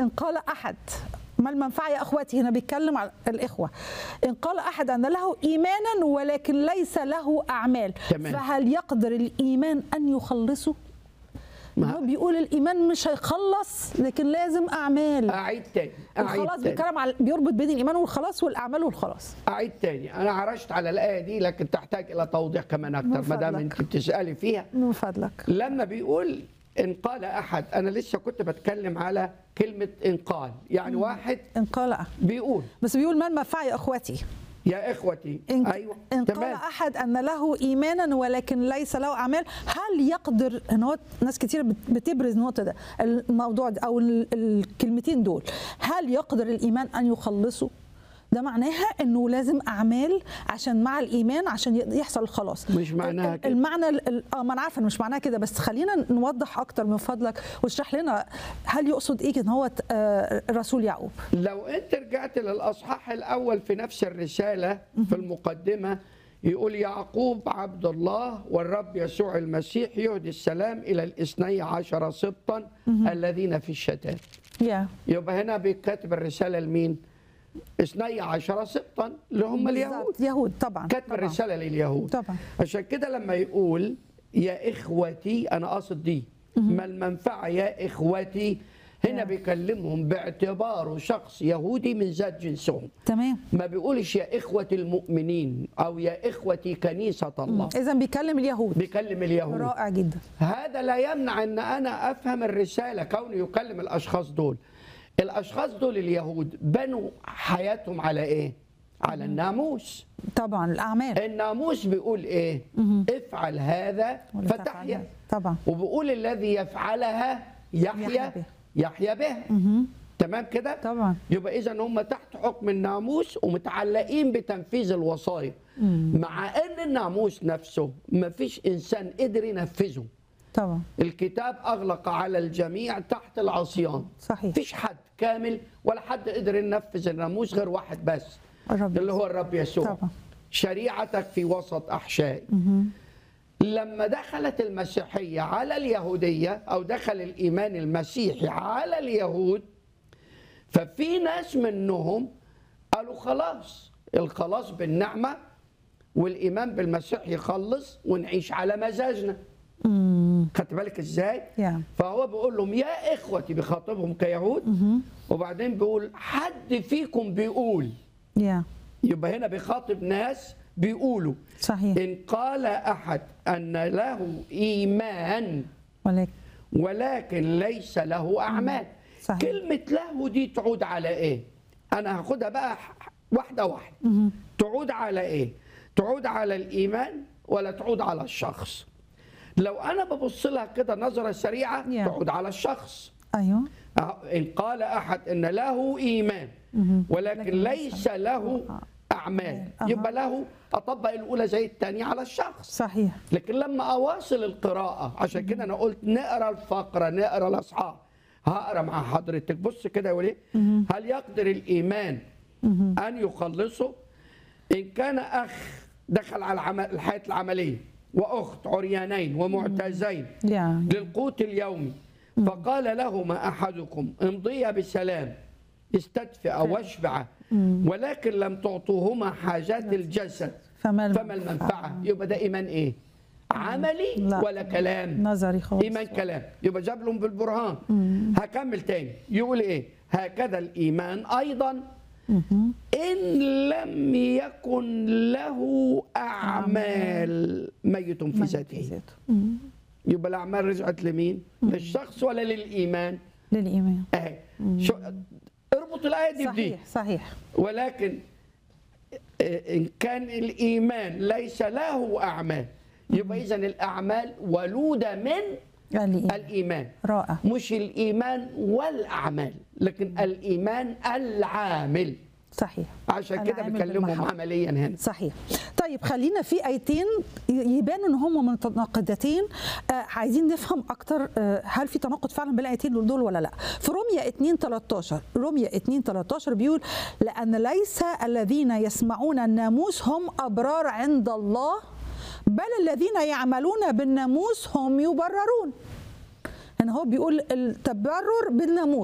ان قال احد ما المنفعه يا اخواتي هنا بيتكلم على الاخوه ان قال احد ان له ايمانا ولكن ليس له اعمال تمام. فهل يقدر الايمان ان يخلصه ما- هو بيقول الايمان مش هيخلص لكن لازم اعمال اعيد تاني اعيد الخلاص تاني بيتكلم على بيربط بين الايمان والخلاص والاعمال والخلاص اعيد تاني انا عرجت على الايه دي لكن تحتاج الى توضيح كمان اكتر من ما دام فضلك. انت بتسالي فيها من فضلك لما بيقول ان قال احد انا لسه كنت بتكلم على كلمه ان قال يعني واحد ان قال أحد. بيقول بس بيقول ما المنفعه يا اخواتي يا اخوتي إن, ايوه إن قال تمام أحد أن له إيمانا ولكن ليس له أعمال هل يقدر إن هو ناس كتير بت- بتبرز النقطة ده الموضوع ده أو ال- الكلمتين دول هل يقدر الإيمان أن يخلصه؟ ده معناها انه لازم اعمال عشان مع الايمان عشان ي- يحصل الخلاص مش معناها ال- كده. المعنى ال- ال- اه ما انا عارفه إن مش معناها كده بس خلينا نوضح اكتر من فضلك واشرح لنا هل يقصد ايه ان هو آه، رسول يعقوب لو انت رجعت للاصحاح الاول في نفس الرساله في المقدمه يقول يعقوب عبد الله والرب يسوع المسيح يهدي السلام الى الاثني عشر سبطا الذين في الشتات يا يبقى هنا بيكتب الرساله لمين؟ اثني عشر سبطا اللي هم اليهود بالظبط. يهود طبعا كتب طبعا. الرساله لليهود طبعا عشان كده لما يقول يا اخوتي انا قاصد دي ما المنفعه يا اخوتي هنا يا. بيكلمهم باعتباره شخص يهودي من ذات جنسهم تمام ما بيقولش يا إخوة المؤمنين أو يا إخوتي كنيسة الله اذا بيكلم اليهود بيكلم اليهود رائع جدا هذا لا يمنع أن أنا أفهم الرسالة كونه يكلم الأشخاص دول الأشخاص دول اليهود بنوا حياتهم على إيه؟ على الناموس طبعا الاعمال الناموس بيقول إيه؟ افعل هذا ولا تفعل فتحيا هذا. طبعا وبيقول الذي يفعلها يحيا يحيا به. يحيا به تمام كده؟ طبعا يبقى اذا هم تحت حكم الناموس ومتعلقين بتنفيذ الوصايا مع ان الناموس نفسه ما فيش انسان قدر ينفذه طبعا الكتاب اغلق على الجميع تحت العصيان صحيح فيش حد كامل ولا حد قدر ينفذ الناموس غير واحد بس الرب اللي هو الرب يسوع طبعا. شريعتك في وسط احشائي لما دخلت المسيحيه على اليهوديه او دخل الايمان المسيحي على اليهود ففي ناس منهم قالوا خلاص الخلاص بالنعمه والايمان بالمسيح يخلص ونعيش على مزاجنا امم خدت بالك ازاي يا فهو بيقول لهم يا اخوتي بيخاطبهم كيهود وبعدين بيقول حد فيكم بيقول يا يبقى هنا بيخاطب ناس بيقولوا صحيح إن قال أحد أن له إيمان ولكن ولكن ليس له أعمال صحيح. كلمة له دي تعود على إيه؟ أنا هاخدها بقى واحدة واحدة تعود على إيه؟ تعود على الإيمان ولا تعود على الشخص لو أنا ببص لها كده نظرة سريعة Yeah. تعود على الشخص ايوه أه، إن قال أحد أن له إيمان ولكن لكن ليس له أعمال أها. يبقى له أطبق الأولى زي الثانية على الشخص صحيح لكن لما أواصل القراءة عشان كده أنا قلت نقرأ الفقرة نقرأ الأصحاح هقرأ مع حضرتك بص كده يقول إيه هل يقدر الإيمان أن يخلصه إن كان أخ دخل على العمل الحياة العملية وأخت عريانين ومعتازين يا للقوت اليومي فقال لهما احدكم امضيا بسلام استدفئ واشبع ولكن لم تعطوهما حاجات الجسد فما فما المنفعه يبقى ده ايمان ايه عملي لا. ولا كلام نظري خالص ايمان كلام يبقى جاب لهم بالبرهان هكمل تاني يقول ايه هكذا الايمان ايضا ان لم يكن له اعمال ميت في ذاته ذاته. يبقى الاعمال رجعت لمين؟ للشخص ولا للايمان؟ للايمان اهي شو اربط الايه دي بدي صحيح صحيح ولكن ان كان الايمان ليس له اعمال يبقى اذا الاعمال ولوده من الايمان الايمان رائع مش الايمان والاعمال لكن الايمان العامل صحيح عشان كده العامل بيكلمهم بالمحبة. عمليا هنا صحيح طيب خلينا في ايتين ي- يبانوا ان هم متناقضتين آه عايزين نفهم اكتر آه هل في تناقض فعلا بين الايتين دول ولا لا في روميا 2 13 روميا 2 13 بيقول لان ليس الذين يسمعون الناموس هم ابرار عند الله بل الذين يعملون بالناموس هم يبررون هنا هو بيقول التبرر بالناموس